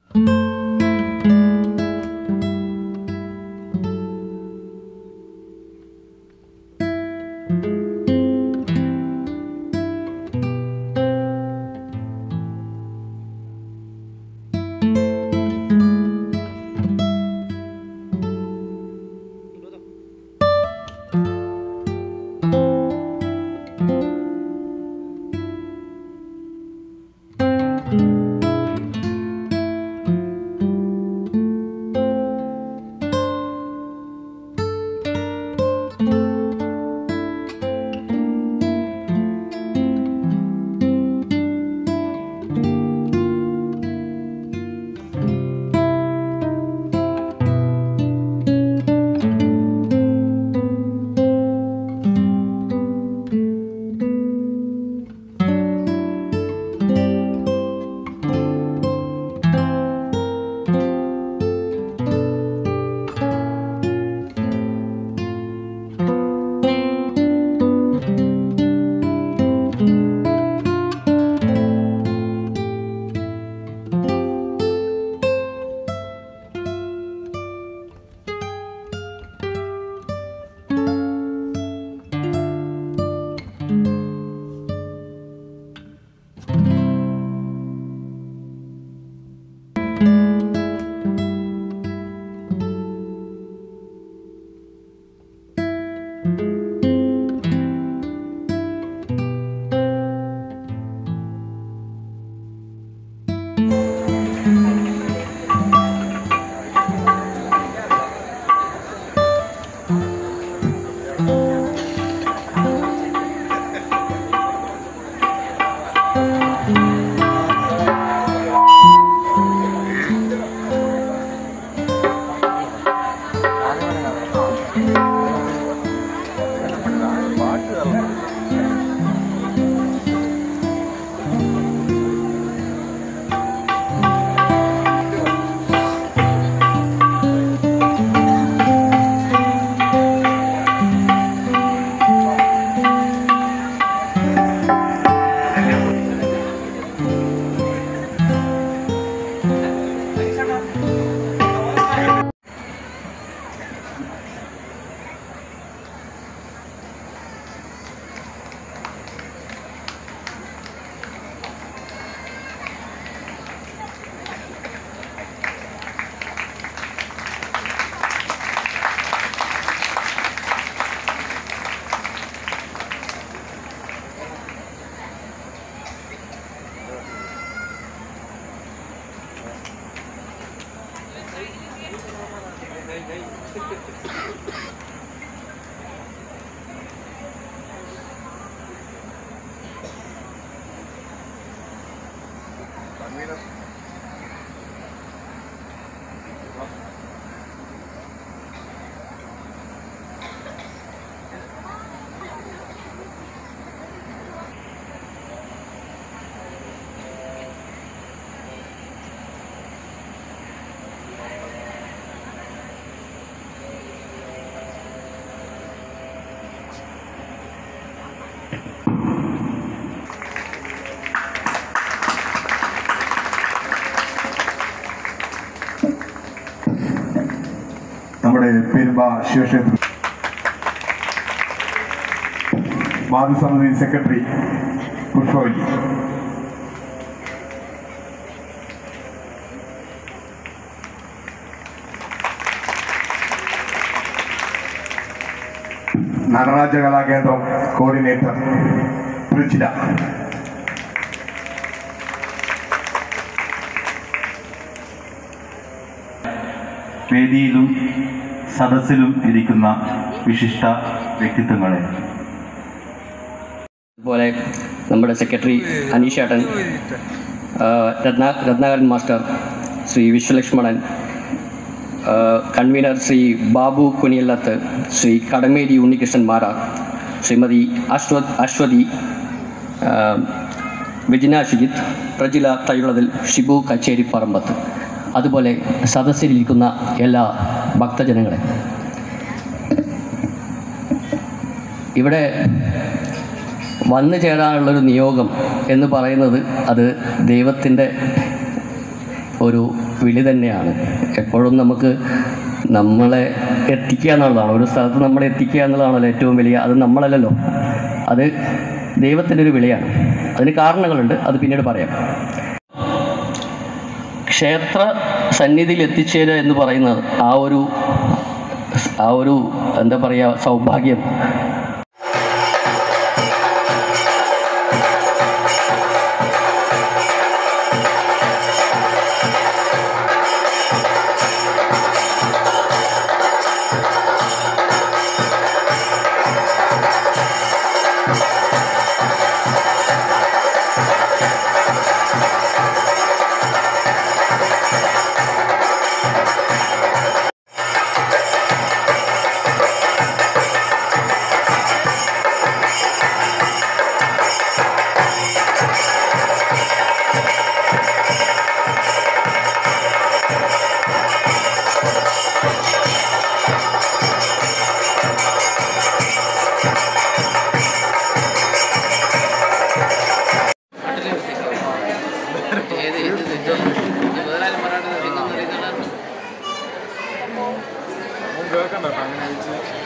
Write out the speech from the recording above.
നമ്മുടെ പെരുമ്പ ശിവക്ഷേത്രം മാതൃസമിതി സെക്രട്ടറി പുഷ്പവലി നടരാജ കലാകേന്ദ്രം കോർഡിനേറ്റർ പൃഥ്വിര വേദിയിലും സദസ്സിലും ഇരിക്കുന്ന വിശിഷ്ട വ്യക്തിത്വങ്ങളെ അതുപോലെ നമ്മുടെ സെക്രട്ടറി അനീഷേട്ടൻ ആ, രത്ന രത്നാകരൻ മാസ്റ്റർ ശ്രീ വിശ്വലക്ഷ്മണൻ ആ, കൺവീനർ ശ്രീ ബാബു കുനിയല്ലത്ത് ശ്രീ കടമേരി ഉണ്ണികൃഷ്ണൻ മാരാർ ശ്രീമതി അശ്വ അശ്വതി ആ, വിജിന ഷിജിത്ത് പ്രജില തൈളതിൽ ഷിബു കച്ചേരി പറമ്പത്ത് അതുപോലെ സദസ്സിലിരിക്കുന്ന എല്ലാ ഭക്തജനങ്ങളെ ഇവിടെ വന്നു ചേരാനുള്ളൊരു നിയോഗം എന്ന് പറയുന്നത് അത് ദൈവത്തിൻ്റെ ഒരു വിളി തന്നെയാണ് എപ്പോഴും നമുക്ക് നമ്മളെ എത്തിക്കുക എന്നുള്ളതാണ് ഒരു സ്ഥലത്ത് നമ്മളെ എത്തിക്കുക എന്നുള്ളതാണല്ലോ ഏറ്റവും വലിയ അത് നമ്മളല്ലല്ലോ അത് ദൈവത്തിൻ്റെ ഒരു വിളിയാണ് അതിന് കാരണങ്ങളുണ്ട് അത് പിന്നീട് പറയാം ക്ഷേത്ര സന്നിധിയിൽ എത്തിച്ചേരുക എന്ന് പറയുന്നത് ആ ഒരു ആ ഒരു എന്താ പറയുക സൗഭാഗ്യം കേൾക്കണ്ട അങ്ങനെ ചോദിച്ചു